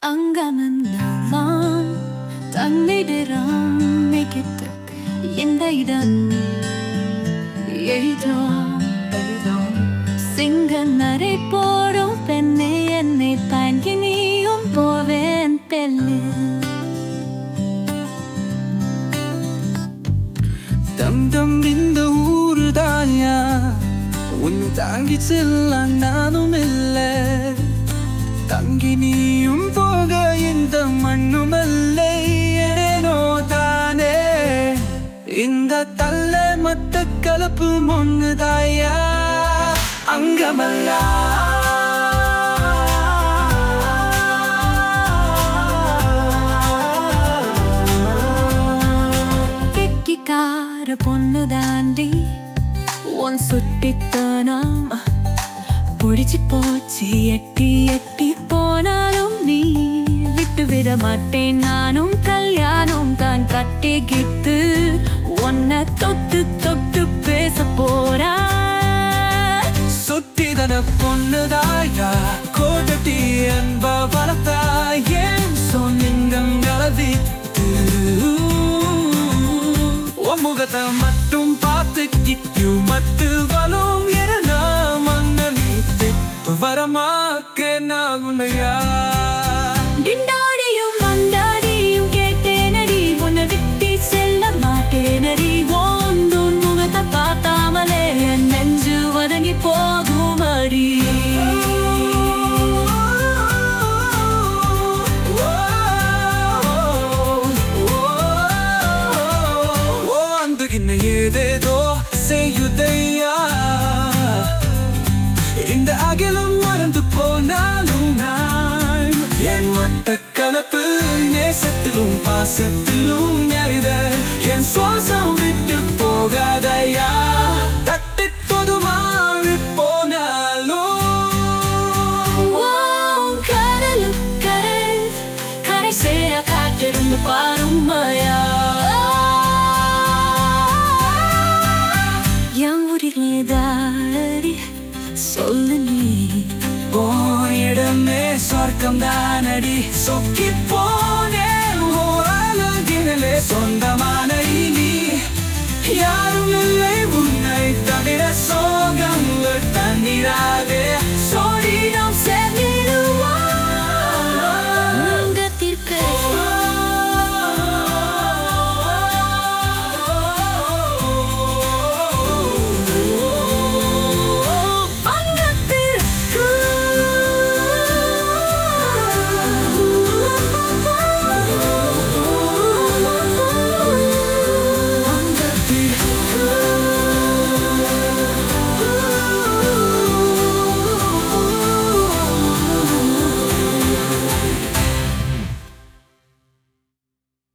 அங்கமெல்லாம் தன்னிடம் மிகித்து இந்த இடம் எளிதோ சிங்க நடை போடும் பெண்ணை என்னை தாங்கி நீயும் போவேன் பெண்ணு தம் தம் இந்த ஊரு தாயா உன் தாங்கி செல்ல நானும் இல்லை தங்கி நீயும் போக இந்த மண்ணும் இல்லை ஏனோ தானே இந்த தள்ள மத்த கலப்பு ஒன்று தாயா அங்கமல்லா கெட்டிக்கார பொண்ணு தாண்டி உன் சுட்டித்தனம் பிடிச்சு போச்சு எட்டி எட்டி போனாலும் நீ விட்டு விட மாட்டேன் நானும் கல்யாணம் தான் கட்டிக்கிட்டு உன்னை தொட்டு தொட்டு பேச போறா சுத்திதன பொண்ணுதாயா கோட்டட்டி என்ப வளர்த்தாய் ஏன் சொன்னங்களை விட்டு உன் முகத்தை மட்டும் பார்த்து கிட்டு மத்து வலும் என மன்னன் வரமாக்க நான் உன்னையா டிண்டாடியும் மண்டாடியும் கேட்டேனடி உன்னை விட்டு செல்ல மாட்டேனடி ஓந்தூன் முகத்தை பார்த்தாமலே என் நெஞ்சு வதங்கி போகும் அடி ஓ அந்த இன்ன ஏதேதோ செய்யுதையா இந்த அகிலம் மறந்து போனாலும் நான் என் மட்ட கலப்பு நேசத்திலும் பாசத்திலும் நிறைத என் சுவாசம் விட்டு போகாதையா தட்டி தொதுமாறி போனாலும் ஓம் கடலுக்கரை கரை சேர காத்திருந்து பாருமையா என் உரிதாடி சொல்லு நீ போயிடமே சொர்க்கம் தானடி சொக்கி போனேன் ஓரளவிலே சொந்தமான இனி யாரும் இல்லை உன்னை தவிர சோகங்கள் தண்ணீராக